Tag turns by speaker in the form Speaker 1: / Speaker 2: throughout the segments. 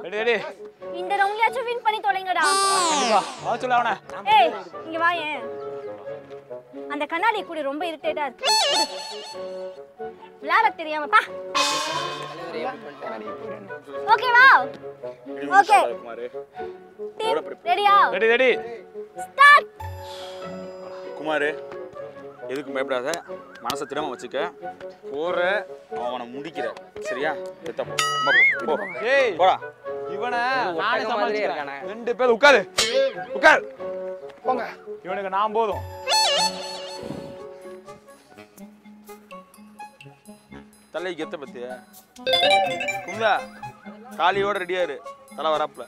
Speaker 1: Ready ready
Speaker 2: இந்த ரவுண்ட்லயாச்சும் win பண்ணி தொலைங்கடா
Speaker 1: வா வா சொல்ல அவனை
Speaker 2: ஏய் இங்க வா ஏன் அந்த கண்ணாடி கூட ரொம்ப இரிட்டேட்டா இருக்கு விளையாட தெரியாம பா ஓகேவா ஓகே
Speaker 1: குமார்
Speaker 2: டீம் ரெடியா
Speaker 1: ரெடி ரெடி
Speaker 2: ஸ்டார்ட்
Speaker 3: குமார் எதுக்கும் பயப்படாத மனசை திடமா வச்சுக்க போற அவனை முடிக்கிற சரியா எத்த போ அம்மா போ, போ
Speaker 1: ஏய்
Speaker 3: போடா
Speaker 1: இவனை நானே
Speaker 4: மாதிரியே
Speaker 1: சமாளிக்கிறேன்
Speaker 4: இருக்கானே.
Speaker 1: ரெண்டு பேர் உட்காரு உட்கார்
Speaker 5: போங்க
Speaker 1: இவனுக்கு நான் போதும்
Speaker 3: தலைக்கு எத்த பத்தியா குமுதா காலியோட ரெடியா இரு தலை வராப்புல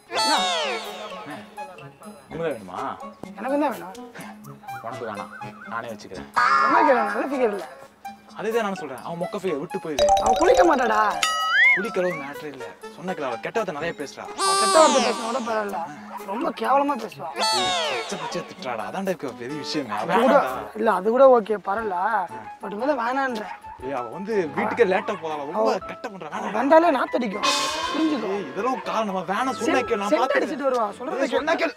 Speaker 1: குமுதா வேணுமா
Speaker 5: எனக்கு தான் வேணும்
Speaker 1: உனக்கு வேணாம் நானே வச்சுக்கிறேன்
Speaker 5: என்ன கேட்க நல்ல ஃபிகர் இல்லை
Speaker 1: அதுதான் நான் சொல்றேன் அவன் மொக்க ஃபிகர் விட்டு போயிடு
Speaker 5: அவன் குளிக்க மாட்டாடா
Speaker 1: குளிக்கிறது மேட்ரு இல்ல சொன்ன கிளவ கெட்டவத்தை நிறைய பேசுறா
Speaker 5: அவன் கெட்ட வார்த்தை பேசின கூட பரவாயில்ல ரொம்ப கேவலமா பேசுவான்
Speaker 1: பச்சை பச்சை திட்டுறாடா அதான்டா இருக்க பெரிய விஷயமே
Speaker 5: அது கூட
Speaker 1: வேணாம்டா.
Speaker 5: இல்ல அது கூட ஓகே பரவாயில்ல பட் வந்து வேணான்ற
Speaker 1: ஏய் அவ வந்து வீட்டுக்கே லேட்டா போதால ரொம்ப கெட்ட பண்றா வேணாம்
Speaker 5: வந்தாலே நாத்தடிக்கும் புரிஞ்சுக்கோ
Speaker 1: ஏய், இதெல்லாம் காரணமா வேணாம் சொன்ன கேள் நான்
Speaker 5: சென்ட்
Speaker 1: பாத்து
Speaker 5: அடிச்சிட்டு வருவா சொல்றது
Speaker 1: சொன்ன கேள்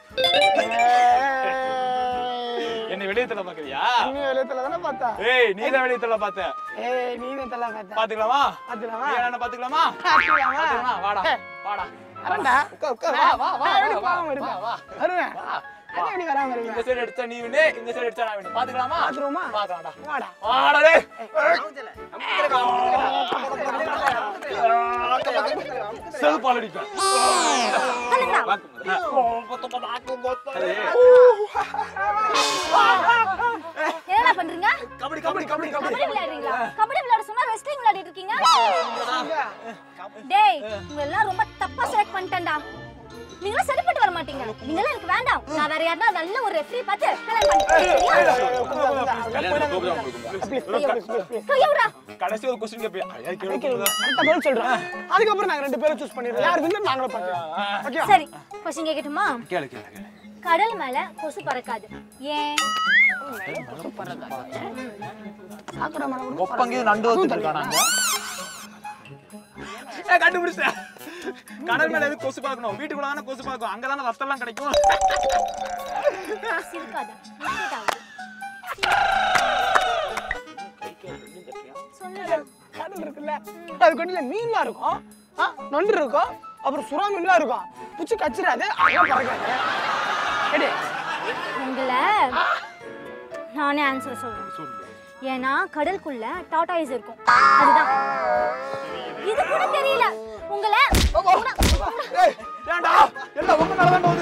Speaker 1: என்ன வெளியே தள்ள பாக்குறியா
Speaker 5: நீ வெளியத்துல தானே பார்த்தா
Speaker 1: ஏய் நீ தான் வெளியே தள்ள பாத்த
Speaker 5: ஏய் நீ தான் தலை பார்த்தா
Speaker 1: பாத்துக்கலாமா
Speaker 5: பாத்துக்கலாமா?
Speaker 1: நீ என்ன பாத்துக்கலாமா
Speaker 5: பாத்துக்கலாமா?
Speaker 1: பாத்துக்கலாமா வாடா வாடா
Speaker 5: வரேன்டா
Speaker 1: உட்கார் உட்கார் வா வா வா
Speaker 5: நான் எப்படி
Speaker 1: வா,
Speaker 5: போகாம
Speaker 1: வா
Speaker 5: இருப்பேன்?
Speaker 1: வா
Speaker 5: வருவேன் அண்ணா எப்படி வராம
Speaker 1: இந்த
Speaker 5: இருப்பேன்
Speaker 1: சைடு அடிச்சா நீ வினு இந்த சைடு அடிச்சா நான் வினு பாத்துக்கலாமா
Speaker 5: பாத்துருவோமா?
Speaker 1: பாக்கலாம்டா
Speaker 5: வாடா
Speaker 1: வாடா டேய் செருப்பால் அடிப்பேன்
Speaker 2: என்னடா பண்றீங்க
Speaker 1: கபடி கபடி கபடி கபடி
Speaker 2: கபடி விளையாடுறீங்களா கபடி விளையாட சொன்னா ரெஸ்லிங் விளையாடிட்டு இருக்கீங்க டேய் உங்க எல்லாம் ரொம்ப தப்பா செலக்ட் பண்ணிட்டேன்டா நீங்களும் சரிப்பட்டு வர மாட்டீங்க நீங்களும் எனக்கு வேண்டாம் நான் வேற யாருன்னா நல்ல ஒரு ரெஃப்ரி பார்த்து கல்யாணம் பண்ணிக்கிறேன்
Speaker 3: கல்யாணம் கோபுரம் கொடுக்கும்
Speaker 2: கையவுடா
Speaker 1: கடைசி ஒரு கொஸ்டின் கேப்பேன் ஐயா கேளு
Speaker 5: கரெக்டா பதில் சொல்றேன் அதுக்கப்புறம் நாங்க ரெண்டு பேரும் சூஸ் பண்ணிடுறோம் யார் வின்னு நாங்களும் பார்த்துக்கலாம் ஓகே
Speaker 2: சரி கொஸ்டின் கேட்கட்டுமா
Speaker 1: கேளு கேளு கேளு
Speaker 2: கடல் மேல கொசு பறக்காது ஏன்
Speaker 5: சாக்கடை மரம்
Speaker 1: ஒப்பங்க நண்டு வந்துட்டு இருக்கானாங்க ஏ கண்டுபிடிச்சேன் கடல் மேல எது கொசு பார்க்கணும் வீட்டுக்குள்ள தானே கொசு பார்க்கும் அங்க தானே ரத்தம் எல்லாம் கிடைக்கும்
Speaker 2: சிரிக்காத irritate ஆகுது. சொல்லுடா
Speaker 5: கடல் இருக்குல்ல அது கொண்டு மீன்லாம் இருக்கும் ஆ, நண்டு இருக்கும் அப்புறம் சுறா மீன்லாம் இருக்கும் புச்சு கச்சிடாது அதெல்லாம் பறக்காது எடு
Speaker 2: உங்களை நானே ஆன்சர் சொல்றேன் ஏன்னா கடலுக்குள்ள டாட்டாய்ஸ் இருக்கும் அதுதான் இது கூட தெரியல உங்களை
Speaker 1: ஏய், ஏன்டா எல்லாம் உங்க மேல தான்